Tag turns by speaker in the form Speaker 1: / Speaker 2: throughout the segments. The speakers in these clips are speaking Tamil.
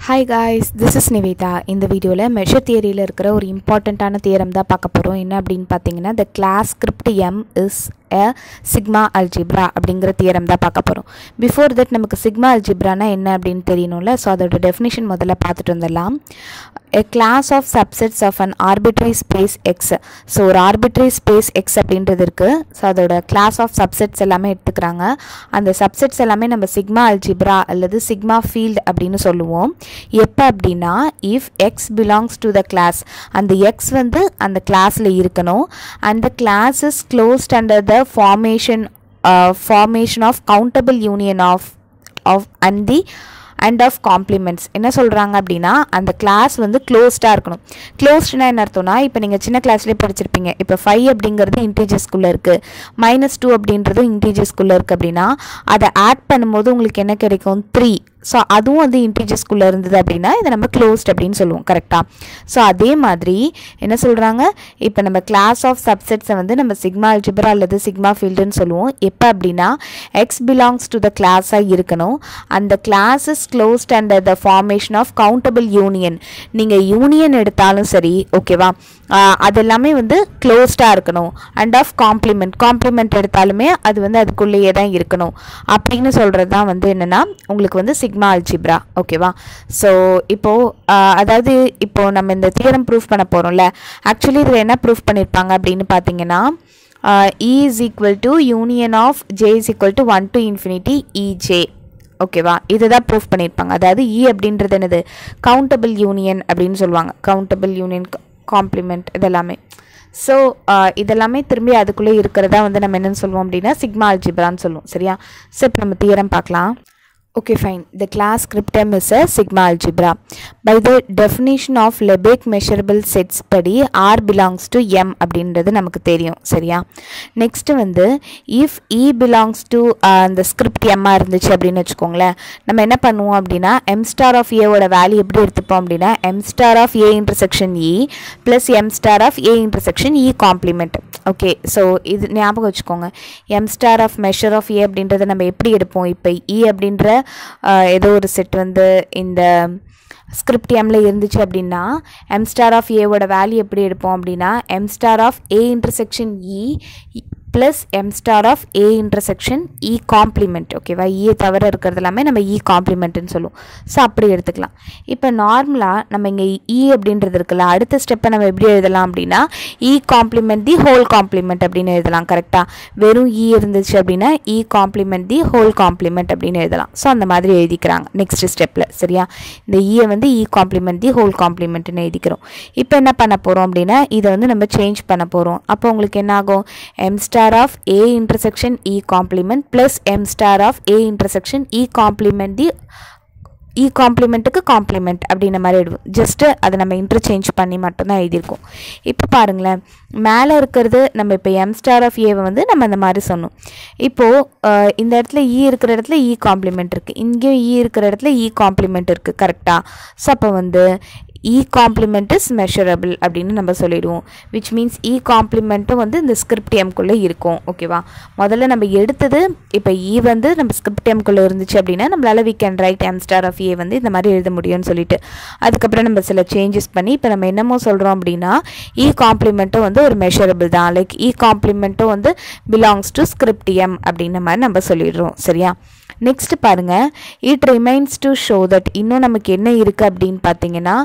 Speaker 1: Hi guys this is Nivetha இந்த வீடியோவில் மெஷர் தியரியில் இருக்கிற ஒரு இம்பார்ட்டண்ட்டான தியரம் தான் பார்க்க போகிறோம் என்ன அப்படின்னு பார்த்தீங்கன்னா the class script M is a sigma algebra அப்படிங்கிற தியரம் தான் பார்க்க போகிறோம் பிஃபோர் தட் நமக்கு சிக்மா அல்ஜிப்ரானா என்ன அப்படின்னு தெரியணும்ல ஸோ அதோட டெஃபினிஷன் முதல்ல பார்த்துட்டு வந்துடலாம் a class of subsets of an arbitrary space X so ஒரு ஆர்பிட்ரரி ஸ்பேஸ் எக்ஸ் அப்படின்றது இருக்குது ஸோ அதோட கிளாஸ் ஆஃப் சப்செட்ஸ் எல்லாமே எடுத்துக்கிறாங்க அந்த சப்செட்ஸ் எல்லாமே நம்ம சிக்மா அல்ஜிப்ரா அல்லது சிக்மா ஃபீல்ட் அப்படின்னு சொல்லுவோம் எப்போ அப்படின்னா if X belongs to the class அந்த எக்ஸ் வந்து அந்த கிளாஸில் இருக்கணும் அந்த class is closed under the formation formation of countable union of of and the and of complements என்ன சொல்கிறாங்க அப்படின்னா அந்த கிளாஸ் வந்து க்ளோஸ்டாக இருக்கணும் க்ளோஸ்ட்னா என்ன அர்த்தம்னா இப்போ நீங்கள் சின்ன கிளாஸ்லேயே படிச்சிருப்பீங்க இப்போ ஃபைவ் அப்படிங்கிறது இன்டீஜர்ஸ்குள்ளே இருக்குது மைனஸ் டூ அப்படின்றதும் இன்டீஜர்ஸ்குள்ளே இருக்குது அப்படின்னா அதை ஆட் பண்ணும்போது உங்களுக்கு என்ன கிடைக்கும் த்ரீ ஸோ அதுவும் வந்து இன்டீஜர்ஸ்குள்ளே இருந்தது அப்படின்னா இதை நம்ம க்ளோஸ்ட் அப்படின்னு சொல்லுவோம் கரெக்டாக ஸோ அதே மாதிரி என்ன சொல்கிறாங்க இப்போ நம்ம கிளாஸ் ஆஃப் சப்செட்ஸை வந்து நம்ம சிக்மா அல்ஜிப்ரா அல்லது சிக்மா ஃபீல்டுன்னு சொல்லுவோம் எப்போ அப்படின்னா எக்ஸ் பிலாங்ஸ் டு த கிளாஸாக இருக்கணும் அந்த class is closed under the formation of countable union நீங்கள் யூனியன் எடுத்தாலும் சரி ஓகேவா அதெல்லாமே வந்து க்ளோஸ்டாக இருக்கணும் அண்ட் ஆஃப் காம்ப்ளிமெண்ட் காம்ப்ளிமெண்ட் எடுத்தாலுமே அது வந்து அதுக்குள்ளேயே தான் இருக்கணும் அப்படின்னு சொல்கிறது தான் வந்து என்னென்னா உங்களுக்கு வந்து சிக்மா அல்ஜிப்ரா ஓகேவா ஸோ இப்போது அதாவது இப்போது நம்ம இந்த தியரம் ப்ரூஃப் பண்ண போகிறோம்ல ஆக்சுவலி இதில் என்ன ப்ரூஃப் பண்ணியிருப்பாங்க அப்படின்னு பார்த்தீங்கன்னா E is equal to union of J is equal to one to infinity E J ஓகேவா இதை தான் ப்ரூஃப் பண்ணியிருப்பாங்க அதாவது இ அப்படின்றது என்னது கவுண்டபிள் யூனியன் அப்படின்னு சொல்லுவாங்க கவுண்டபிள் யூனியன் காம்ப்ளிமெண்ட் இதெல்லாமே ஸோ இதெல்லாமே திரும்பி அதுக்குள்ளே இருக்கிறதா வந்து நம்ம என்னென்னு சொல்லுவோம் அப்படின்னா சிக்மா அல்ஜிப்ரான்னு சொல்லுவோம் சரியா ஸோ இப்போ நம்ம தியரம் பார்க்கலாம் Okay, fine. The class scriptum is a sigma algebra. By the definition of Lebesgue measurable sets படி R belongs to M அப்படின்றது நமக்கு தெரியும் சரியா நெக்ஸ்ட் வந்து இஃப் இ பிலாங்ஸ் டு அந்த ஸ்கிரிப்ட் எம்மாக இருந்துச்சு அப்படின்னு வச்சுக்கோங்களேன் நம்ம என்ன பண்ணுவோம் அப்படின்னா எம் ஸ்டார் ஆஃப் ஏவோட வேல்யூ எப்படி எடுத்துப்போம் அப்படின்னா M star of A intersection E plus M star of A intersection E complement okay so இது ஞாபகம் வச்சுக்கோங்க M star of measure of A அப்படின்றத நம்ம எப்படி எடுப்போம் இப்போ இ அப்படின்ற ஏதோ ஒரு செட் வந்து இந்த ஸ்கிரிப்ட் எம்மில் இருந்துச்சு அப்படின்னா எம் ஸ்டார் ஆஃப் ஏவோட வேல்யூ எப்படி எடுப்போம் அப்படின்னா M star of A intersection E plus M star of A intersection E complement ஓகேவா ஈயை தவிர இருக்கிறது எல்லாமே நம்ம இ காம்ப்ளிமெண்ட்னு சொல்லுவோம் ஸோ அப்படி எடுத்துக்கலாம் இப்போ நார்மலாக நம்ம இங்கே இ அப்படின்றது இருக்குல்ல அடுத்த ஸ்டெப்பை நம்ம எப்படி எழுதலாம் அப்படின்னா E complement the whole complement அப்படின்னு எழுதலாம் கரெக்டாக வெறும் இ இருந்துச்சு அப்படின்னா E complement the whole complement அப்படின்னு எழுதலாம் ஸோ அந்த மாதிரி எழுதிக்கிறாங்க நெக்ஸ்ட் ஸ்டெப்பில் சரியா இந்த ஈயை வந்து இ காம்ப்ளிமெண்ட் தி ஹோல் காம்ப்ளிமெண்ட்னு எழுதிக்கிறோம் இப்போ என்ன பண்ண போகிறோம் அப்படின்னா இதை வந்து நம்ம சேஞ்ச் பண்ண போகிறோம் அப்போ உங்களுக்கு என்ன ஆகும் M star star of A intersection E complement plus M star of A intersection E complement the E காம்ப்ளிமெண்ட்டுக்கு காம்ப்ளிமெண்ட் அப்படின்ற மாதிரி எழுதுவோம் ஜஸ்ட்டு அதை நம்ம இன்டர்சேஞ்ச் பண்ணி மட்டும்தான் எழுதியிருக்கோம் இப்போ பாருங்களேன் மேலே இருக்கிறது நம்ம இப்போ எம் ஸ்டார் ஆஃப் ஏவை வந்து நம்ம அந்த மாதிரி சொன்னோம் இப்போது இந்த இடத்துல இ இருக்கிற இடத்துல இ காம்ப்ளிமெண்ட் இருக்குது இங்கேயும் இ இருக்கிற இடத்துல இ காம்ப்ளிமெண்ட் இருக்குது கரெக்டாக ஸோ அப்போ வந்து இ காம்ப்ளிமெண்ட் இஸ் மெஷரபிள் அப்படின்னு நம்ம சொல்லிடுவோம் விச் மீன்ஸ் இ காம்ப்ளிமெண்ட்டும் வந்து இந்த ஸ்கிரிப்ட் எம்குள்ளே இருக்கும் ஓகேவா முதல்ல நம்ம எடுத்தது இப்போ இ வந்து நம்ம ஸ்கிரிப்ட் எம்குள்ளே இருந்துச்சு அப்படின்னா நம்மளால் we can write M star of A வந்து இந்த மாதிரி எழுத முடியும்னு சொல்லிட்டு அதுக்கப்புறம் நம்ம சில சேஞ்சஸ் பண்ணி இப்போ நம்ம என்னமோ சொல்கிறோம் அப்படின்னா இ காம்ப்ளிமெண்ட்டும் வந்து ஒரு மெஷரபிள் தான் லைக் இ காம்ப்ளிமெண்ட்டும் வந்து பிலாங்ஸ் டு ஸ்கிரிப்ட் எம் அப்படின்ற மாதிரி நம்ம சொல்லிடுறோம் சரியா நெக்ஸ்ட் பாருங்கள் it remains to show that இன்னும் நமக்கு என்ன இருக்குது அப்படின்னு பார்த்தீங்கன்னா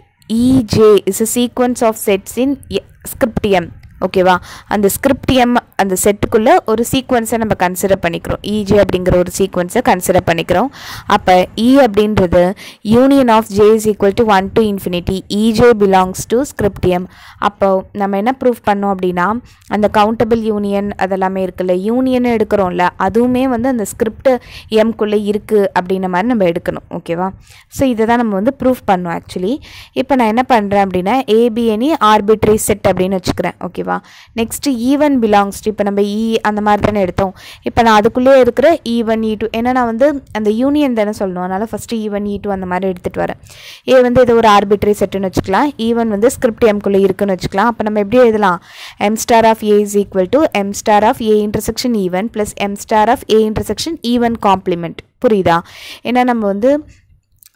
Speaker 1: E J is a sequence of sets in script M ஓகேவா அந்த ஸ்கிரிப்ட் எம் அந்த செட்டுக்குள்ளே ஒரு சீக்வன்ஸை நம்ம கன்சிடர் பண்ணிக்கிறோம் இஜே அப்படிங்கிற ஒரு சீக்வன்ஸை கன்சிடர் பண்ணிக்கிறோம் அப்போ இ அப்படின்றது union of J is equal to one to infinity E J belongs to script M அப்போ நம்ம என்ன ப்ரூஃப் பண்ணோம் அப்படின்னா அந்த கவுண்டபிள் யூனியன் அதெல்லாமே இருக்குல்ல யூனியன் எடுக்கிறோம்ல அதுவுமே வந்து அந்த ஸ்கிரிப்ட் எம்குள்ளே இருக்குது அப்படின்ற மாதிரி நம்ம எடுக்கணும் ஓகேவா ஸோ இதை தான் நம்ம வந்து ப்ரூஃப் பண்ணோம் ஆக்சுவலி இப்போ நான் என்ன பண்ணுறேன் அப்படின்னா ஏபிஎனி ஆர்பிட்ரி செட் அப்படின்னு வச்சுக்கிறேன் ஓகேவா நெக்ஸ்ட்டு ஈவன் பிலாங்ஸ் இப்போ நம்ம இ அந்த மாதிரி தானே எடுத்தோம் இப்போ நான் அதுக்குள்ளே இருக்கிற இ ஒன் இ டூ ஏன்னா நான் வந்து அந்த யூனியன் தானே சொல்லணும் அதனால் first E one E two அந்த மாதிரி எடுத்துகிட்டு வரேன் ஏ வந்து இது ஒரு ஆர்பிட்ரி செட்டுன்னு வச்சுக்கலாம் ஈவன் வந்து ஸ்கிரிப்ட் எம்குள்ளே இருக்குன்னு வச்சுக்கலாம் அப்போ நம்ம எப்படி எழுதலாம் M star of A is equal to M star of A intersection E one plus M star of A intersection E one complement புரியுதா ஏன்னா நம்ம வந்து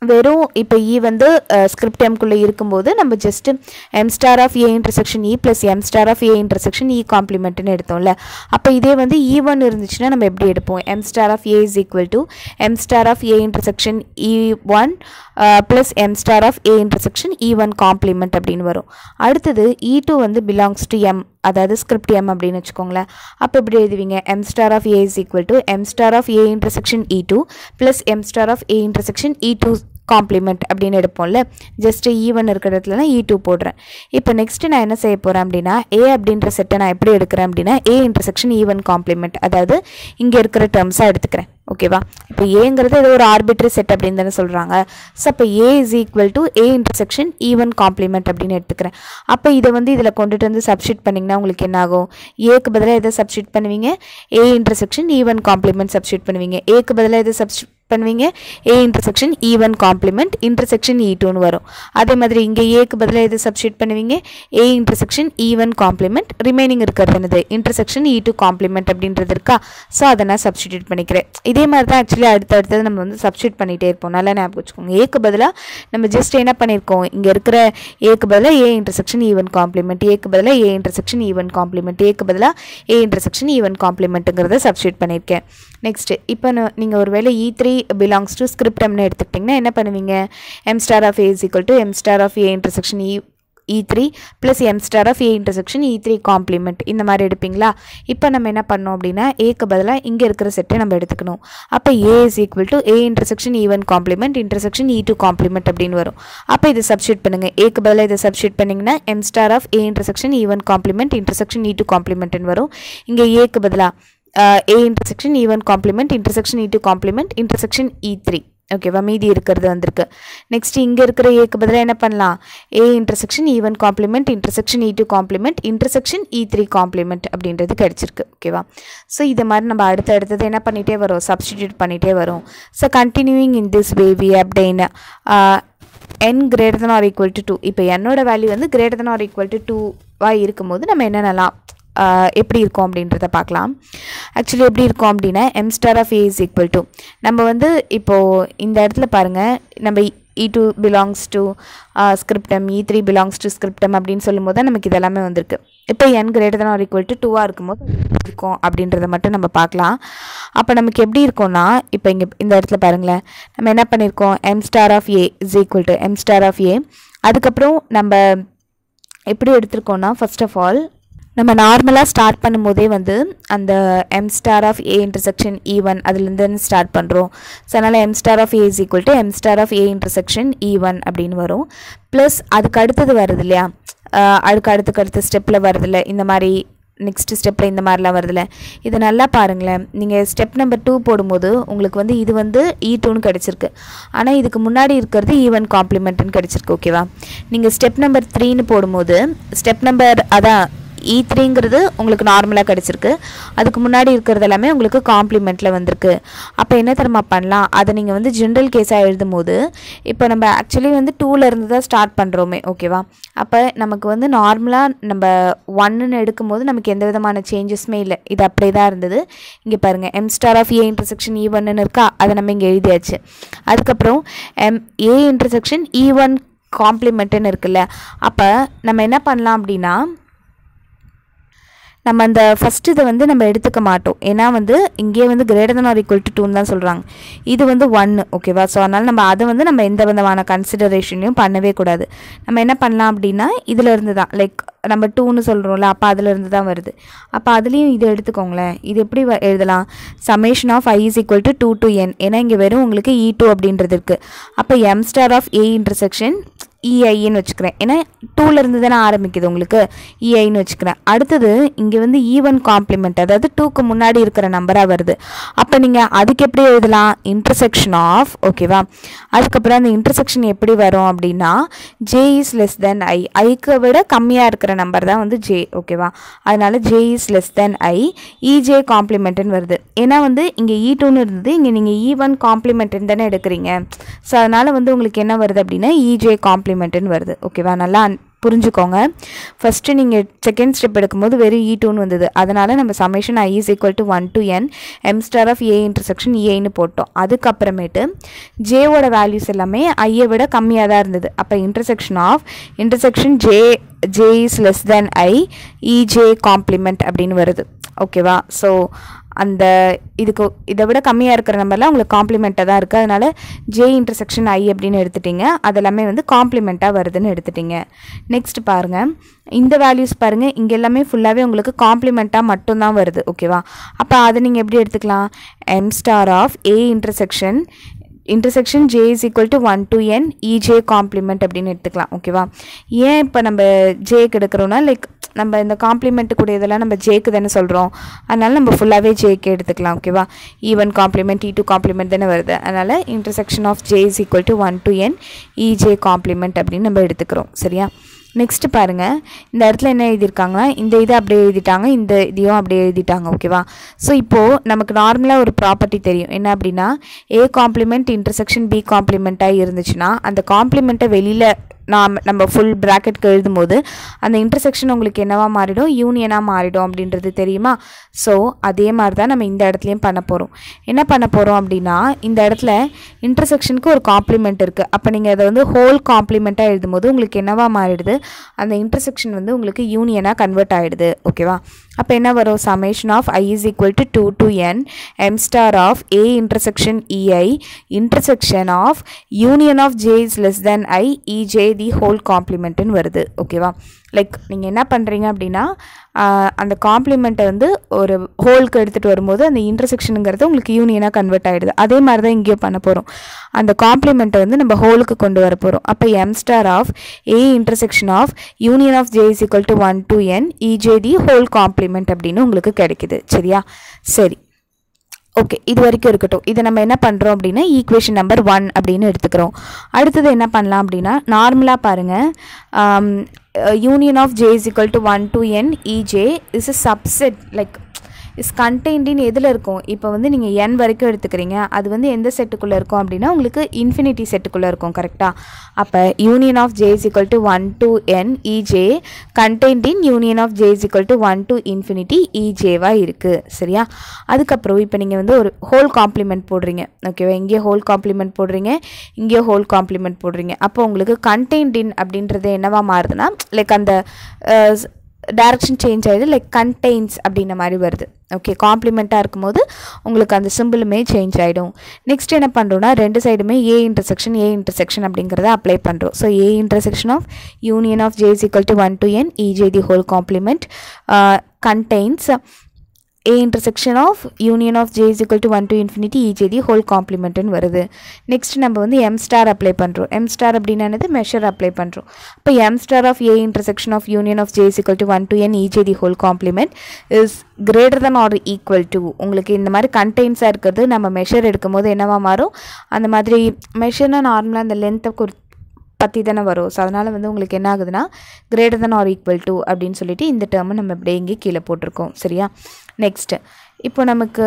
Speaker 1: வெறும் இப்போ இ வந்து ஸ்கிரிப்ட் எம்குள்ளே இருக்கும்போது நம்ம just M star of A intersection E plus M star of A intersection E காம்ப்ளிமெண்ட்னு எடுத்தோம்ல அப்போ இதே வந்து இ ஒன் இருந்துச்சுன்னா நம்ம எப்படி எடுப்போம் M star of A is equal to M star of A intersection E one plus M star of A intersection E one complement அப்படின்னு வரும் அடுத்தது இ டூ வந்து பிலாங்ஸ் டு எம் அதாவது ஸ்கிரிப்ட் எம் அப்படின்னு வச்சுக்கோங்களேன் அப்போ எப்படி எழுதுவீங்க M star of A is equal to M star of A intersection E two plus M star of A intersection E two complement அப்படின்னு எடுப்போம்ல ஜஸ்ட் ஈவன் இருக்கிற இடத்துல நான் இ டூ போடுறேன் இப்போ நெக்ஸ்ட் நான் என்ன செய்ய போகிறேன் அப்படின்னா ஏ அப்படின்ற செட்டை நான் எப்படி எடுக்கிறேன் அப்படின்னா ஏ இன்டர்செக்ஷன் ஈவன் காம்ப்ளிமெண்ட் அதாவது இங்கே இருக்கிற டேர்ம்ஸாக எடுத்துக்கிறேன் ஓகேவா இப்போ ஏங்கிறது ஏதோ ஒரு ஆர்பிட்ரி செட் அப்படின்னு தானே சொல்கிறாங்க ஸோ அப்போ A is equal to A intersection E one complement அப்படின்னு எடுத்துக்கிறேன் அப்போ இதை வந்து இதில் கொண்டுட்டு வந்து சப்ஸ்டியூட் பண்ணிங்கன்னா உங்களுக்கு என்ன ஆகும் ஏக்கு பதிலாக எதை சப்ஸ்டியூட் பண்ணுவீங்க A intersection E one complement substitute பண்ணுவீங்க ஏக்கு பதிலாக எதை சப்ஸ்டியூட் பண்ணுவீங்க A intersection E one complement intersection E டூன்னு வரும் அதே மாதிரி இங்கே ஏக்கு பதிலாக எது சப்ஸ்டியூட் பண்ணுவீங்க A intersection E one complement remaining இருக்கிறது என்னது இன்டர்செக்ஷன் இ டூ காம்ப்ளிமெண்ட் அப்படின்றது இருக்கா ஸோ அதை நான் சப்ஸ்டியூட் பண்ணிக்கிறேன் இதே மாதிரி தான் ஆக்சுவலி அடுத்து அடுத்தது நம்ம வந்து சப்ஸ்டியூட் பண்ணிகிட்டே இருப்போம் நல்லா ஞாபகம் வச்சுக்கோங்க ஏக்கு பதிலாக நம்ம ஜஸ்ட் என்ன பண்ணியிருக்கோம் இங்கே இருக்கிற ஏக்கு பதிலாக ஏ இன்டர்செக்ஷன் ஈவன் காம்ப்ளிமெண்ட் ஏக்கு பதிலாக ஏ இன்டர்செக்ஷன் ஈவன் காம்ப்ளிமெண்ட் ஏக்கு பதிலாக ஏ இன்டர்செக்ஷன் ஈவன் காம்ப்ளிமெண்ட்டுங்கிறத சப்ஸ்டியூட் பண்ணியிருக்கேன் நெக்ஸ்ட் இப்போ நீங்கள் ஒருவேளை இ த்ரீ பிலாங்ஸ் டு ஸ்கிரிப்டம்னு எடுத்துக்கிட்டிங்கன்னா என்ன பண்ணுவீங்க M star of A is equal to M star of A intersection E E three plus M star of A intersection E three complement இந்த மாதிரி எடுப்பீங்களா இப்போ நம்ம என்ன பண்ணோம் அப்படின்னா ஏக்கு பதிலாக இங்கே இருக்கிற செட்டை நம்ம எடுத்துக்கணும் அப்போ A is equal to A intersection E one complement intersection E two complement அப்படின்னு வரும் அப்போ இது சப்ஸ்டியூட் பண்ணுங்கள் ஏக்கு பதிலாக இதை சப்ஸ்டியூட் பண்ணிங்கன்னா M star of A intersection E one complement intersection E two காம்ப்ளிமெண்ட்னு வரும் இங்கே ஏக்கு பதிலாக A intersection E one complement intersection E two complement intersection E three ஓகேவா மீதி இருக்கிறது வந்திருக்கு நெக்ஸ்ட் இங்கே இருக்கிற ஏக்கு பதிலாக என்ன பண்ணலாம் A intersection E one complement intersection E two complement intersection E three complement அப்படின்றது கிடச்சிருக்கு ஓகேவா ஸோ இது மாதிரி நம்ம அடுத்த அடுத்தது என்ன பண்ணிகிட்டே வரோம் சப்ஸ்டிடியூட் பண்ணிகிட்டே வரோம் so continuing in this way we அப்படின்னு n greater than or equal to 2 இப்போ என்னோட வேல்யூ வந்து greater than or equal to 2 இருக்கும்போது நம்ம என்னென்னலாம் எப்படி இருக்கும் அப்படின்றத பார்க்கலாம் ஆக்சுவலி எப்படி இருக்கும் அப்படின்னா M star of A is equal to நம்ம வந்து இப்போது இந்த இடத்துல பாருங்கள் நம்ம E two belongs to script M E three belongs to script M அப்படின்னு சொல்லும்போது தான் நமக்கு இதெல்லாமே வந்திருக்கு இப்போ n greater than or equal to டூவாக இருக்கும்போது இருக்கும் அப்படின்றத மட்டும் நம்ம பார்க்கலாம் அப்போ நமக்கு எப்படி இருக்கும்னா இப்போ இங்கே இந்த இடத்துல பாருங்களேன் நம்ம என்ன பண்ணியிருக்கோம் M star of A is equal to M star of A அதுக்கப்புறம் நம்ம எப்படி எடுத்திருக்கோம்னா ஃபர்ஸ்ட் ஆஃப் ஆல் நம்ம நார்மலாக ஸ்டார்ட் பண்ணும்போதே வந்து அந்த M star of A intersection E one அதுலேருந்து ஸ்டார்ட் பண்ணுறோம் ஸோ அதனால் M star of A is equal to M star of A intersection E one அப்படின்னு வரும் ப்ளஸ் அதுக்கு அடுத்தது வருது இல்லையா அதுக்கு அடுத்துக்கு அடுத்த ஸ்டெப்பில் வருதில்ல இந்த மாதிரி நெக்ஸ்ட் ஸ்டெப்பில் இந்த மாதிரிலாம் வருதுல்ல இது நல்லா பாருங்களேன் நீங்கள் ஸ்டெப் நம்பர் டூ போடும்போது உங்களுக்கு வந்து இது வந்து இ டூன்னு கிடச்சிருக்கு ஆனால் இதுக்கு முன்னாடி இருக்கிறது ஈவன் காம்ப்ளிமெண்ட்டுன்னு கிடச்சிருக்கு ஓகேவா நீங்கள் ஸ்டெப் நம்பர் த்ரீன்னு போடும்போது ஸ்டெப் நம்பர் அதான் இ த்ரீங்கிறது உங்களுக்கு நார்மலாக கிடச்சிருக்கு அதுக்கு முன்னாடி இருக்கிறது எல்லாமே உங்களுக்கு காம்ப்ளிமெண்ட்டில் வந்திருக்கு அப்போ என்ன தரமா பண்ணலாம் அதை நீங்கள் வந்து ஜென்ரல் கேஸாக எழுதும் போது இப்போ நம்ம ஆக்சுவலி வந்து டூலேருந்து தான் ஸ்டார்ட் பண்ணுறோமே ஓகேவா அப்போ நமக்கு வந்து நார்மலாக நம்ம ஒன்னுன்னு எடுக்கும்போது நமக்கு எந்த விதமான சேஞ்சஸுமே இல்லை இது அப்படியே தான் இருந்தது இங்கே பாருங்கள் M star of A intersection E ஒன்னு இருக்கா அதை நம்ம இங்கே எழுதியாச்சு அதுக்கப்புறம் M A intersection E one காம்ப்ளிமெண்ட்டுன்னு இருக்குல்ல அப்போ நம்ம என்ன பண்ணலாம் அப்படின்னா நம்ம அந்த ஃபஸ்ட் இதை வந்து நம்ம எடுத்துக்க மாட்டோம் ஏன்னா வந்து இங்கே வந்து greater than or equal to டூன்னு தான் சொல்கிறாங்க இது வந்து ஒன்று ஓகேவா ஸோ அதனால் நம்ம அதை வந்து நம்ம எந்த விதமான கன்சிடரேஷனையும் பண்ணவே கூடாது நம்ம என்ன பண்ணலாம் அப்படின்னா இதில் இருந்து தான் லைக் நம்ம டூன்னு சொல்கிறோம்ல அப்போ அதிலிருந்து தான் வருது அப்போ அதுலேயும் இது எடுத்துக்கோங்களேன் இது எப்படி வ- எழுதலாம் summation of I is equal to two to n ஏன்னா இங்கே வெறும் உங்களுக்கு இ டூ அப்படின்றது இருக்குது அப்போ M star of A intersection இஐன்னு வச்சுக்கிறேன் ஏன்னா டூலேருந்து தானே ஆரம்பிக்குது உங்களுக்கு இஐன்னு வச்சுக்கிறேன் அடுத்தது இங்கே வந்து ஈவன் காம்ப்ளிமெண்ட் அதாவது டூக்கு முன்னாடி இருக்கிற நம்பராக வருது அப்போ நீங்கள் அதுக்கு எப்படி எழுதலாம் இன்டர்செக்ஷன் ஆஃப் ஓகேவா அதுக்கப்புறம் அந்த இன்டர்செக்ஷன் எப்படி வரும் அப்படின்னா J is less than I ஐக்கு விட கம்மியாக இருக்கிற நம்பர் தான் வந்து ஜே ஓகேவா அதனால J is less than I E J காம்ப்ளிமெண்ட்டுன்னு வருது ஏன்னா வந்து இங்கே இ டூன்னு இருந்தது இங்கே நீங்கள் இ ஒன் காம்ப்ளிமெண்ட்டுன்னு தானே எடுக்கிறீங்க ஸோ அதனால் வந்து உங்களுக்கு என்ன வருது அப்படின்னா இஜே காம்ப்ளிமெண்ட்டுன்னு வருது ஓகேவா நல்லா புரிஞ்சுக்கோங்க ஃபஸ்ட்டு நீங்கள் செகண்ட் ஸ்டெப் எடுக்கும்போது வெறும் இ டூன்னு வந்தது அதனால் நம்ம summation I is equal to one to n M star of A intersection ஏன்னு போட்டோம் அதுக்கப்புறமேட்டு ஜேவோட வேல்யூஸ் எல்லாமே ஐயை விட கம்மியாக தான் இருந்தது அப்போ intersection of intersection J J is less than I E J complement அப்படின்னு வருது ஓகேவா ஸோ அந்த இதுக்கு இதை விட கம்மியாக இருக்கிற நம்பர்லாம் உங்களுக்கு காம்ப்ளிமெண்ட்டாக தான் இருக்குது அதனால் ஜே இன்டர்செக்ஷன் ஐ அப்படின்னு எடுத்துட்டிங்க அதெல்லாமே வந்து காம்ப்ளிமெண்ட்டாக வருதுன்னு எடுத்துட்டிங்க நெக்ஸ்ட் பாருங்கள் இந்த வேல்யூஸ் பாருங்கள் இங்கே எல்லாமே ஃபுல்லாகவே உங்களுக்கு காம்ப்ளிமெண்ட்டாக மட்டும்தான் வருது ஓகேவா அப்போ அதை நீங்கள் எப்படி எடுத்துக்கலாம் M star of A intersection intersection J is equal to one to n E J complement அப்படின்னு எடுத்துக்கலாம் ஓகேவா ஏன் இப்போ நம்ம ஜேக்கு எடுக்கிறோன்னா லைக் நம்ம இந்த காம்ப்ளிமெண்ட் கூட இதெல்லாம் நம்ம ஜேக்கு தானே சொல்கிறோம் அதனால நம்ம ஃபுல்லாகவே ஜேக்கு எடுத்துக்கலாம் ஓகேவா E one complement E two complement தானே வருது அதனால் intersection of J is equal to one to n E J complement அப்படின்னு நம்ம எடுத்துக்கிறோம் சரியா நெக்ஸ்ட் பாருங்கள் இந்த இடத்துல என்ன எழுதியிருக்காங்கன்னா இந்த இதை அப்படியே எழுதிட்டாங்க இந்த இதையும் அப்படியே எழுதிட்டாங்க ஓகேவா ஸோ இப்போது நமக்கு நார்மலாக ஒரு ப்ராப்பர்ட்டி தெரியும் என்ன அப்படின்னா ஏ காம்ப்ளிமெண்ட் இன்டர்செக்ஷன் பி காம்ப்ளிமெண்ட்டாக இருந்துச்சுன்னா அந்த காம்ப்ளிமெண்ட்டை வெளியில் நாம் நம்ம ஃபுல் ப்ராக்கெட்க்கு எழுதும்போது அந்த இன்டர்செக்ஷன் உங்களுக்கு என்னவா மாறிடும் யூனியனாக மாறிடும் அப்படின்றது தெரியுமா ஸோ அதே மாதிரி தான் நம்ம இந்த இடத்துலையும் பண்ண போகிறோம் என்ன பண்ண போகிறோம் அப்படின்னா இந்த இடத்துல இன்டர்செக்ஷனுக்கு ஒரு காம்ப்ளிமெண்ட் இருக்குது அப்போ நீங்கள் அதை வந்து ஹோல் காம்ப்ளிமெண்ட்டாக எழுதும்போது உங்களுக்கு என்னவா மாறிடுது அந்த இன்டர்செக்ஷன் வந்து உங்களுக்கு யூனியனாக கன்வெர்ட் ஆகிடுது ஓகேவா அப்போ என்ன வரும் summation of I is equal to two to n M star of A intersection E I intersection of union of J is less than I இஜே the whole காம்ப்ளிமெண்ட்டுன்னு வருது ஓகேவா லைக் நீங்கள் என்ன பண்ணுறீங்க அப்படின்னா ஆஹ், அந்த காம்ப்ளிமெண்ட்டை வந்து ஒரு ஹோலுக்கு எடுத்துகிட்டு வரும்போது அந்த இன்டர்செக்ஷனுங்கிறது உங்களுக்கு யூனியனாக கன்வெர்ட் ஆகிடுது அதே மாதிரி தான் இங்கேயும் பண்ண போகிறோம் அந்த காம்ப்ளிமெண்ட்டை வந்து நம்ம ஹோலுக்கு கொண்டு வர போகிறோம் அப்போ M star of A intersection of union of J is equal to one to n இஜே the whole complement அப்படின்னு உங்களுக்கு கிடைக்குது சரியா சரி ஓகே இது வரைக்கும் இருக்கட்டும் இதை நம்ம என்ன பண்ணுறோம் அப்படின்னா ஈக்குவேஷன் நம்பர் ஒன் அப்படின்னு எடுத்துக்கிறோம் அடுத்தது என்ன பண்ணலாம் அப்படின்னா நார்மலாக பாருங்கள் union of J is equal to one to n E J is a subset like is contained in எதில் இருக்கும் இப்போ வந்து நீங்கள் என் வரைக்கும் எடுத்துக்கிறீங்க அது வந்து எந்த செட்டுக்குள்ளே இருக்கும் அப்படின்னா உங்களுக்கு இன்ஃபினிட்டி செட்டுக்குள்ளே இருக்கும் கரெக்டாக அப்போ union of J is equal to one to n E J contained in union of J is equal to one to infinity இஜேவாக இருக்குது சரியா அதுக்கப்புறம் இப்போ நீங்கள் வந்து ஒரு ஹோல் காம்ப்ளிமெண்ட் போடுறீங்க ஓகேவா இங்கே ஹோல் காம்ப்ளிமெண்ட் போடுறீங்க இங்கே ஹோல் காம்ப்ளிமெண்ட் போடுறீங்க அப்போ உங்களுக்கு கண்டெய்ன்டின் அப்படின்றது என்னவா மாறுதுன்னா லைக் அந்த டைரக்ஷன் சேஞ்ச் ஆகிடுது லைக் கண்டெய்ன்ஸ் அப்படின்ற மாதிரி வருது ஓகே காம்ப்ளிமெண்ட்டாக இருக்கும்போது உங்களுக்கு அந்த சிம்பிளுமே சேஞ்ச் ஆகிடும் நெக்ஸ்ட் என்ன பண்ணுறோம்னா ரெண்டு சைடுமே ஏ இன்டர்செக்ஷன் ஏ இன்டர்செக்ஷன் அப்படிங்கிறத அப்ளை பண்ணுறோம் so A intersection of union of J is equal to one to n இஜே the whole complement contains A intersection of union of J is equal to one to infinity E j the whole காம்ப்ளிமெண்ட்னு வருது நெக்ஸ்ட் நம்ம வந்து எம் ஸ்டார் அப்ளை பண்ணுறோம் எம் ஸ்டார் அப்படின்னா என்னது மெஷர் அப்ளை பண்ணுறோம் இப்போ M star of A intersection of union of J is equal to one to n இஜே the whole complement is greater than or equal to உங்களுக்கு இந்த மாதிரி கண்டெய்ன்ஸாக இருக்கிறது நம்ம மெஷர் எடுக்கும்போது என்னவா மாறும் அந்த மாதிரி மெஷர்னால் நார்மலாக அந்த லென்த்தை குறி பற்றி தானே வரும் ஸோ அதனால் வந்து உங்களுக்கு என்ன ஆகுதுன்னா greater than or equal to அப்படின்னு சொல்லிட்டு இந்த டேர்மை நம்ம இப்படியே இங்கே கீழே போட்டிருக்கோம் சரியா நெக்ஸ்ட்டு இப்போ நமக்கு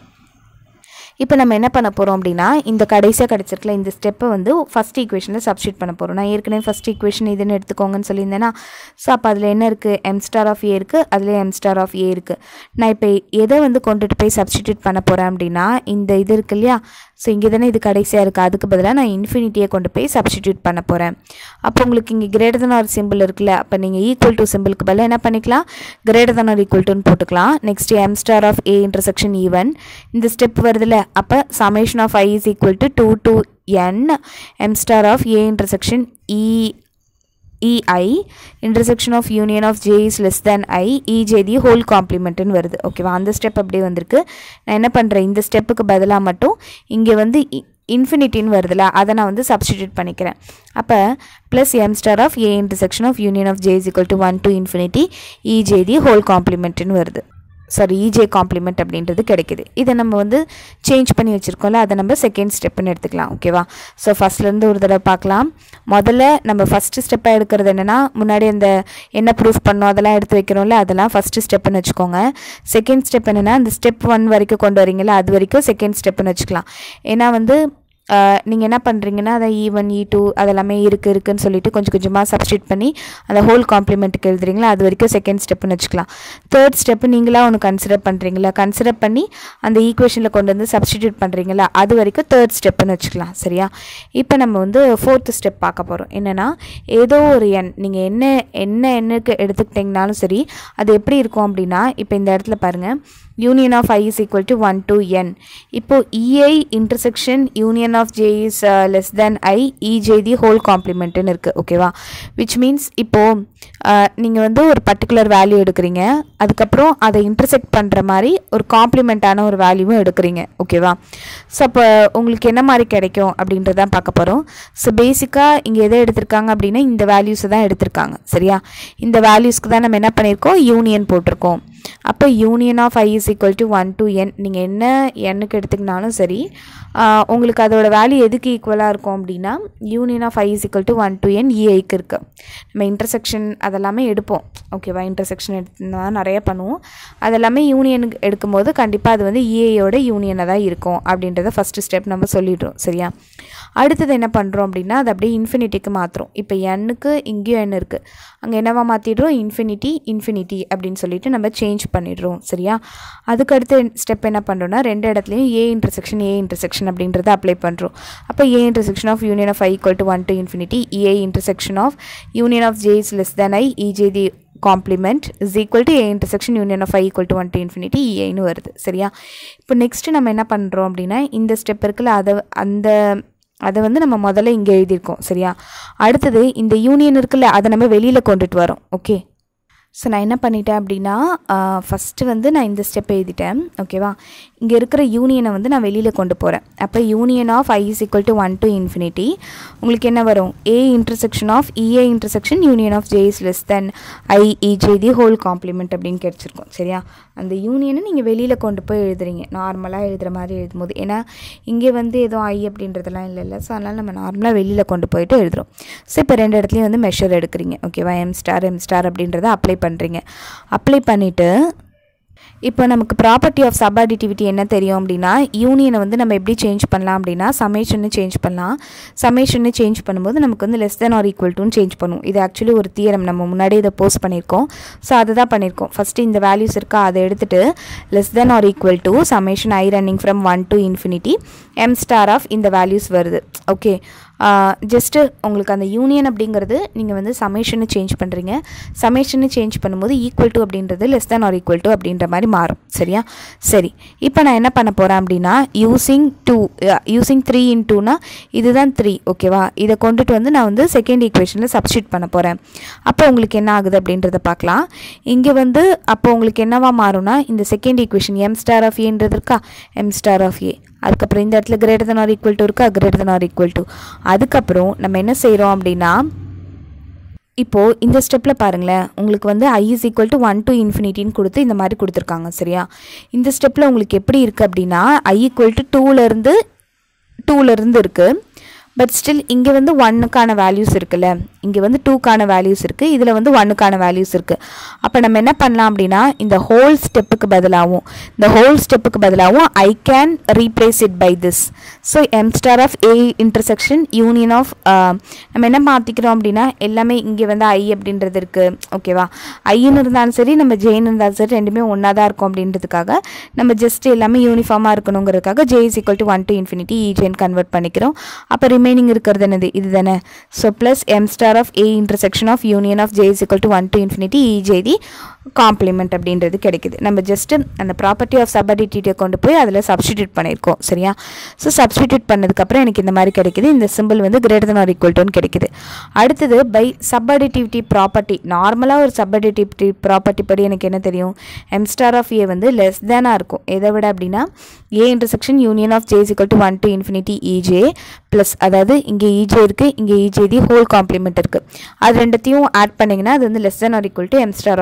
Speaker 1: இப்போ நம்ம என்ன பண்ண போகிறோம் அப்படின்னா இந்த கடைசியாக கிடச்சிருக்கல இந்த ஸ்டெப்பை வந்து ஃபஸ்ட் ஈக்குவேஷனில் சப்ஸ்டியூட் பண்ண போகிறோம் நான் ஏற்கனவே ஃபஸ்ட் ஈக்குவேஷன் இதுன்னு எடுத்துக்கோங்கன்னு சொல்லியிருந்தேன்னா ஸோ அப்போ அதில் என்ன இருக்குது எம் ஸ்டார் ஆஃப் ஏ இருக்குது அதில் எம் ஸ்டார் ஆஃப் ஏ இருக்குது நான் இப்போ எதை வந்து கொண்டுட்டு போய் சப்ஸ்டியூட் பண்ண போகிறேன் அப்படின்னா இந்த இது இருக்கு இல்லையா ஸோ இங்கே தானே இது கடைசியாக இருக்குது அதுக்கு பதிலாக நான் இன்ஃபினிட்டியை கொண்டு போய் சப்ஸ்டியூட் பண்ண போகிறேன் அப்போ உங்களுக்கு இங்கே கிரேட்டர் than ஆர் சிம்பிள் இருக்குல்ல அப்போ நீங்கள் ஈக்குவல் டு சிம்பிளுக்கு பதிலாக என்ன பண்ணிக்கலாம் கிரேட்டர் than ஆர் ஈக்குவல் டுன்னு போட்டுக்கலாம் next M star of A intersection even இந்த ஸ்டெப் வருதுல்ல அப்போ summation of I is equal to two to n M star of A intersection E E i intersection of union of J is less than i இஜே the whole காம்ப்ளிமெண்ட்னு வருது ஓகேவா அந்த ஸ்டெப் அப்படியே வந்திருக்கு நான் என்ன பண்ணுறேன் இந்த ஸ்டெப்புக்கு பதிலாக மட்டும் இங்கே வந்து இன்ஃபினிட்டின்னு வருதுல அதை நான் வந்து சப்ஸ்டிடியூட் பண்ணிக்கிறேன் அப்போ plus M star of A intersection of union of J is equal to one to infinity E j the whole காம்ப்ளிமெண்ட்னு வருது சாரி இஜே காம்ப்ளிமெண்ட் அப்படின்றது கிடைக்குது இதை நம்ம வந்து சேஞ்ச் பண்ணி வச்சுருக்கோம்ல அதை நம்ம செகண்ட் ஸ்டெப்புன்னு எடுத்துக்கலாம் ஓகேவா ஸோ ஃபஸ்ட்லேருந்து ஒரு தடவை பார்க்கலாம் முதல்ல நம்ம ஃபஸ்ட்டு ஸ்டெப்பாக எடுக்கிறது என்னென்னா முன்னாடி அந்த என்ன ப்ரூஃப் பண்ணோம் அதெல்லாம் எடுத்து வைக்கிறோம்ல அதெல்லாம் ஃபஸ்ட்டு ஸ்டெப்புன்னு வச்சுக்கோங்க செகண்ட் ஸ்டெப் என்னென்னா அந்த ஸ்டெப் ஒன் வரைக்கும் கொண்டு வரீங்களா அது வரைக்கும் செகண்ட் ஸ்டெப்புன்னு வச்சுக்கலாம் ஏன்னா வந்து நீங்கள் என்ன பண்ணுறீங்கன்னா அதை இ ஒன் இ டூ அதெல்லாமே இருக்குது இருக்குன்னு சொல்லிட்டு கொஞ்சம் கொஞ்சமாக சப்ஸ்டியூட் பண்ணி அந்த ஹோல் காம்ப்ளிமெண்ட்டுக்கு எழுதுறீங்களா அது வரைக்கும் செகண்ட் ஸ்டெப்னு வச்சுக்கலாம் தேர்ட் ஸ்டெப்பு நீங்களாக ஒன்று கன்சிடர் பண்ணுறீங்களா கன்சிடர் பண்ணி அந்த ஈக்குவேஷனில் கொண்டு வந்து சப்ஸ்டியூட் பண்ணுறீங்களா அது வரைக்கும் தேர்ட் ஸ்டெப்புன்னு வச்சுக்கலாம் சரியா இப்போ நம்ம வந்து ஃபோர்த்து ஸ்டெப் பார்க்க போகிறோம் என்னென்னா ஏதோ ஒரு எண் நீங்கள் என்ன என்ன எண்ணுக்கு எடுத்துக்கிட்டிங்கனாலும் சரி அது எப்படி இருக்கும் அப்படின்னா இப்போ இந்த இடத்துல பாருங்கள் union of I is equal to one to n இப்போது E i intersection union of J is less than I இஜே the whole காம்ப்ளிமெண்ட்டுன்னு இருக்குது ஓகேவா விச் மீன்ஸ் இப்போது நீங்கள் வந்து ஒரு பர்டிகுலர் வேல்யூ எடுக்கிறீங்க அதுக்கப்புறம் அதை இன்டர்செக்ட் பண்ணுற மாதிரி ஒரு காம்ப்ளிமெண்ட்டான ஒரு வேல்யூவும் எடுக்கிறீங்க ஓகேவா ஸோ அப்போ உங்களுக்கு என்ன மாதிரி கிடைக்கும் அப்படின்றதான் பார்க்க போகிறோம் ஸோ பேசிக்காக இங்கே எதை எடுத்திருக்காங்க அப்படின்னா இந்த வேல்யூஸை தான் எடுத்திருக்காங்க சரியா இந்த வேல்யூஸ்க்கு தான் நம்ம என்ன பண்ணியிருக்கோம் யூனியன் போட்டிருக்கோம் அப்போ union of I is equal to one to n நீங்கள் என்ன எண்ணுக்கு எடுத்துக்கினாலும் சரி உங்களுக்கு அதோட வேல்யூ எதுக்கு ஈக்குவலாக இருக்கும் அப்படின்னா union of I is equal to one to n இஐக்கு இருக்குது நம்ம இன்டர்செக்ஷன் அதெல்லாமே எடுப்போம் ஓகேவா இன்டர்செக்ஷன் எடுத்துனா நிறைய பண்ணுவோம் அதெல்லாமே யூனியனுக்கு எடுக்கும்போது கண்டிப்பாக அது வந்து இஐயோட யூனியனாக தான் இருக்கும் அப்படின்றத ஃபஸ்ட்டு ஸ்டெப் நம்ம சொல்லிடுறோம் சரியா அடுத்தது என்ன பண்ணுறோம் அப்படின்னா அது அப்படியே இன்ஃபினிட்டிக்கு மாற்றுறோம் இப்போ எண்ணுக்கு இங்கேயும் எண் இருக்குது அங்கே என்னவா மாற்றிடுறோம் இன்ஃபினிட்டி இன்ஃபினிட்டி அப்படின்னு சொல்லிட்டு நம்ம சேஞ்ச் பண்ணிடுறோம் சரியா அதுக்கு அடுத்த ஸ்டெப் என்ன பண்ணுறோம்னா ரெண்டு இடத்துலையும் ஏ இன்டர்செக்ஷன் ஏ இன்டர்செக்ஷன் அப்படின்றத அப்ளை பண்ணுறோம் அப்போ A intersection of union of i equal to one to infinity A intersection of union of J is less than I இஜே the complement is equal to A intersection union of i equal to one to infinity ஏன்னு வருது சரியா இப்போ நெக்ஸ்ட்டு நம்ம என்ன பண்ணுறோம் அப்படின்னா இந்த ஸ்டெப் இருக்குல்ல அதை அந்த அதை வந்து நம்ம முதல்ல இங்கே எழுதியிருக்கோம் சரியா அடுத்தது இந்த யூனியன் இருக்குல்ல அதை நம்ம வெளியில் கொண்டுட்டு வரோம் ஓகே ஸோ நான் என்ன பண்ணிட்டேன் அப்படின்னா ஃபஸ்ட்டு வந்து நான் இந்த ஸ்டெப் எழுதிட்டேன் ஓகேவா இங்கே இருக்கிற யூனியனை வந்து நான் வெளியில் கொண்டு போகிறேன் அப்போ union of I is equal to one to infinity உங்களுக்கு என்ன வரும் A intersection of E A intersection union of J is less than I இஜே the whole complement அப்படின்னு கிடச்சிருக்கும் சரியா அந்த யூனியனை நீங்கள் வெளியில் கொண்டு போய் எழுதுறீங்க நார்மலாக எழுதுகிற மாதிரி எழுதும்போது ஏன்னா இங்கே வந்து எதுவும் ஐ அப்படின்றதெல்லாம் இல்லைல்ல ஸோ அதனால் நம்ம நார்மலாக வெளியில் கொண்டு போயிட்டு எழுதுகிறோம் ஸோ இப்போ ரெண்டு இடத்துலையும் வந்து மெஷர் எடுக்கிறீங்க ஓகேவா எம் ஸ்டார் எம் ஸ்டார் அப்படின்றத அப்ளை பண்ணுறீங்க அப்ளை பண்ணிவிட்டு இப்போ நமக்கு ப்ராப்பர்ட்டி ஆஃப் சப்பாடிட்டிவிட்டி என்ன தெரியும் அப்படின்னா யூனியனை வந்து நம்ம எப்படி சேஞ்ச் பண்ணலாம் அப்படின்னா சமேஷன்னு சேஞ்ச் பண்ணலாம் சமேஷன்னு சேஞ்ச் பண்ணும்போது நமக்கு வந்து லெஸ் தென் ஆர் ஈக்குவல் டுன்னு சேஞ்ச் பண்ணுவோம் இது ஆக்சுவலி ஒரு தியரம் நம்ம முன்னாடி இதை போஸ்ட் பண்ணியிருக்கோம் ஸோ அதை தான் பண்ணியிருக்கோம் ஃபஸ்ட்டு இந்த வேல்யூஸ் இருக்கா அதை எடுத்துகிட்டு less than or equal to summation i running from one to infinity M star of இந்த வேல்யூஸ் வருது ஓகே ஜஸ்ட்டு உங்களுக்கு அந்த யூனியன் அப்படிங்கிறது நீங்கள் வந்து சமேஷன்னு சேஞ்ச் பண்ணுறீங்க சமேஷன்னு சேஞ்ச் பண்ணும்போது ஈக்குவல் டு அப்படின்றது less than or equal to அப்படின்ற மாதிரி மாறும் சரியா சரி இப்போ நான் என்ன பண்ண போகிறேன் அப்படின்னா using two using three in டூனா இதுதான் த்ரீ ஓகேவா இதை கொண்டுட்டு வந்து நான் வந்து செகண்ட் ஈக்குவேஷனில் சப்ஸ்டியூட் பண்ண போகிறேன் அப்போ உங்களுக்கு என்ன ஆகுது அப்படின்றத பார்க்கலாம் இங்கே வந்து அப்போ உங்களுக்கு என்னவா மாறும்னா இந்த second equation M star of ஏன்றது இருக்கா எம் ஸ்டார் ஆஃப் ஏ அதுக்கப்புறம் இந்த இடத்துல greater than or equal to இருக்கா greater than or equal to அதுக்கப்புறம் நம்ம என்ன செய்கிறோம் அப்படின்னா இப்போது இந்த ஸ்டெப்பில் பாருங்களேன் உங்களுக்கு வந்து i is equal to one to இன்ஃபினிட்டின்னு கொடுத்து இந்த மாதிரி கொடுத்துருக்காங்க சரியா இந்த ஸ்டெப்பில் உங்களுக்கு எப்படி இருக்குது அப்படின்னா ஐ ஈக்குவல் டு டூலேருந்து டூலேருந்து இருக்குது பட் ஸ்டில் இங்கே வந்து ஒன்னுக்கான வேல்யூஸ் இருக்குல்ல இங்கே வந்து டூக்கான வேல்யூஸ் இருக்குது இதில் வந்து ஒன்னுக்கான வேல்யூஸ் இருக்குது அப்போ நம்ம என்ன பண்ணலாம் அப்படின்னா இந்த ஹோல் ஸ்டெப்புக்கு பதிலாகவும் இந்த ஹோல் ஸ்டெப்புக்கு பதிலாகவும் I can replace it by this so M star of A intersection union of நம்ம என்ன மாற்றிக்கிறோம் அப்படின்னா எல்லாமே இங்கே வந்து ஐ அப்படின்றது இருக்குது ஓகேவா ஐன்னு இருந்தாலும் சரி நம்ம ஜெயின் இருந்தாலும் சரி ரெண்டுமே ஒன்றா தான் இருக்கும் அப்படின்றதுக்காக நம்ம ஜஸ்ட் எல்லாமே யூனிஃபார்மாக இருக்கணுங்கிறதுக்காக j is equal to one to infinity இஜேன்னு கன்வெர்ட் பண்ணிக்கிறோம் அப்போ ரிமைனிங் இருக்கிறது என்னது இது தானே so plus M star of A intersection of union of J is equal to one to infinity E j the complement அப்படின்றது கிடைக்குது நம்ம ஜஸ்ட்டு அந்த ப்ராப்பர்ட்டி ஆஃப் சபடிட்டியை கொண்டு போய் அதில் சப்ஸ்டிடியூட் பண்ணியிருக்கோம் சரியா ஸோ சப்ஸ்டிடியூட் பண்ணதுக்கப்புறம் எனக்கு இந்த மாதிரி கிடைக்குது இந்த சிம்பிள் வந்து கிரேட்டர் தன் ஆர் ஈக்குவல் டுன்னு கிடைக்குது அடுத்தது பை சப்படிட்டிவிட்டி ப்ராப்பர்ட்டி நார்மலாக ஒரு சப்படிட்டிவிட்டி ப்ராப்பர்ட்டி படி எனக்கு என்ன தெரியும் எம் ஸ்டார் ஆஃப் ஏ வந்து லெஸ் தேனாக இருக்கும் எதை விட அப்படின்னா A intersection union of j equal to one to infinity E j plus அதாவது இங்கே இஜே இருக்குது இங்கே இஜே தி ஹோல் காம்ப்ளிமெண்ட் இருக்குது அது ரெண்டுத்தையும் ஆட் பண்ணிங்கன்னா அது வந்து less than or equal to M star of A இருக்குது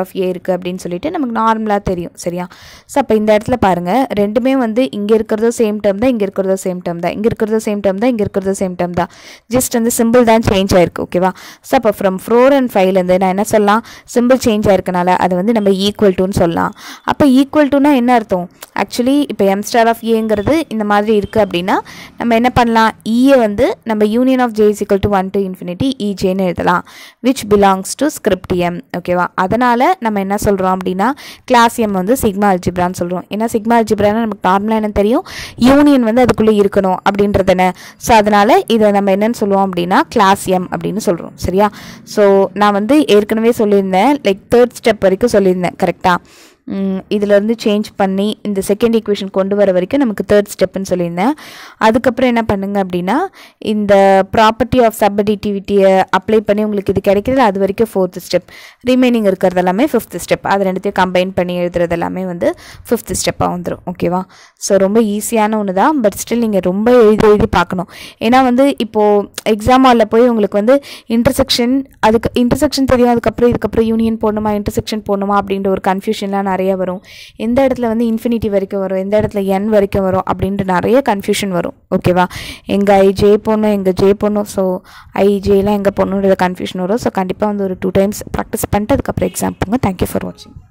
Speaker 1: இருக்குது அப்படின்னு சொல்லிட்டு நமக்கு நார்மலாக தெரியும் சரியா ஸோ அப்போ இந்த இடத்துல பாருங்கள் ரெண்டுமே வந்து இங்கே இருக்கிறதோ சேம் டேர்ம் தான் இங்கே இருக்கிறதோ சேம் டேர்ம் தான் இங்கே இருக்கிறதோ சேம் டேர்ம் தான் இங்கே இருக்கிறதோ சேம் டேர்ம் தான் ஜஸ்ட் வந்து சிம்பிள் தான் சேஞ்ச் ஆயிருக்கு ஓகேவா ஸோ அப்போ ஃப்ரம் ஃபோர் அண்ட் ஃபைவ்லேருந்து நான் என்ன சொல்லலாம் சிம்பிள் சேஞ்ச் ஆயிருக்கனால அதை வந்து நம்ம ஈக்குவல் டுன்னு சொல்லலாம் அப்போ ஈக்குவல் டுனா என்ன அர்த்தம் ஆக்சுவலி இப்போ எம் ஸ்டார் ஆஃப் ஏங்கிறது இந்த மாதிரி இருக்குது அப்படின்னா நம்ம என்ன பண்ணலாம் ஈயை வந்து நம்ம union of J is equal to one to infinity இஜேன்னு எழுதலாம் which belongs to script M ஓகேவா அதனால் நம்ம என்ன சொல்கிறோம் அப்படின்னா கிளாஸ் எம் வந்து சிக்மா அல்ஜிப்ரான்னு சொல்கிறோம் ஏன்னா சிக்மா அல்ஜிப்ரான்னு நமக்கு நார்மலாக என்ன தெரியும் யூனியன் வந்து அதுக்குள்ளே இருக்கணும் அப்படின்றது என்ன ஸோ அதனால் இதை நம்ம என்னன்னு சொல்லுவோம் அப்படின்னா கிளாஸ் எம் அப்படின்னு சொல்கிறோம் சரியா ஸோ நான் வந்து ஏற்கனவே சொல்லியிருந்தேன் லைக் தேர்ட் ஸ்டெப் வரைக்கும் சொல்லியிருந்தேன் கரெக்டாக இதிலேருந்து சேஞ்ச் பண்ணி இந்த செகண்ட் ஈக்குவேஷன் கொண்டு வர வரைக்கும் நமக்கு தேர்ட் ஸ்டெப்புன்னு சொல்லியிருந்தேன் அதுக்கப்புறம் என்ன பண்ணுங்க அப்படின்னா இந்த ப்ராப்பர்ட்டி ஆஃப் சப்படிட்டிவிட்டியை அப்ளை பண்ணி உங்களுக்கு இது கிடைக்கிறது அது வரைக்கும் ஃபோர்த் ஸ்டெப் ரிமைனிங் இருக்கிறது எல்லாமே ஃபிஃப்த் ஸ்டெப் அது ரெண்டுத்தையும் கம்பைன் பண்ணி எழுதுறது எல்லாமே வந்து ஃபிஃப்த் ஸ்டெப்பாக வந்துடும் ஓகேவா ஸோ ரொம்ப ஈஸியான ஒன்று தான் பட் ஸ்டில் நீங்கள் ரொம்ப எழுதி எழுதி பார்க்கணும் ஏன்னா வந்து இப்போது எக்ஸாம் ஹாலில் போய் உங்களுக்கு வந்து இன்டர்செக்ஷன் அதுக்கு இன்டர்செக்ஷன் தெரியும் அதுக்கப்புறம் இதுக்கப்புறம் யூனியன் போடணுமா இன்டர்செக்ஷன் போடணுமா அப்படின்ற ஒரு கன்ஃபியூஷன்லாம் நிறைய வரும் எந்த இடத்துல வந்து இன்ஃபினிட்டி வரைக்கும் வரும் எந்த இடத்துல என் வரைக்கும் வரும் அப்படின்ட்டு நிறைய கன்ஃபியூஷன் வரும் ஓகேவா எங்கே ஐ ஜே போடணும் எங்கே ஜே போடணும் ஸோ ஐ ஜேலாம் எங்கே போடணுன்ற கன்ஃபியூஷன் வரும் ஸோ கண்டிப்பாக வந்து ஒரு டூ டைம்ஸ் ப்ராக்டிஸ் பண்ணிட்டு அதுக்கப்புறம் எக்ஸாம் போங்க தேங்க்யூ ஃபார் வாட்சிங்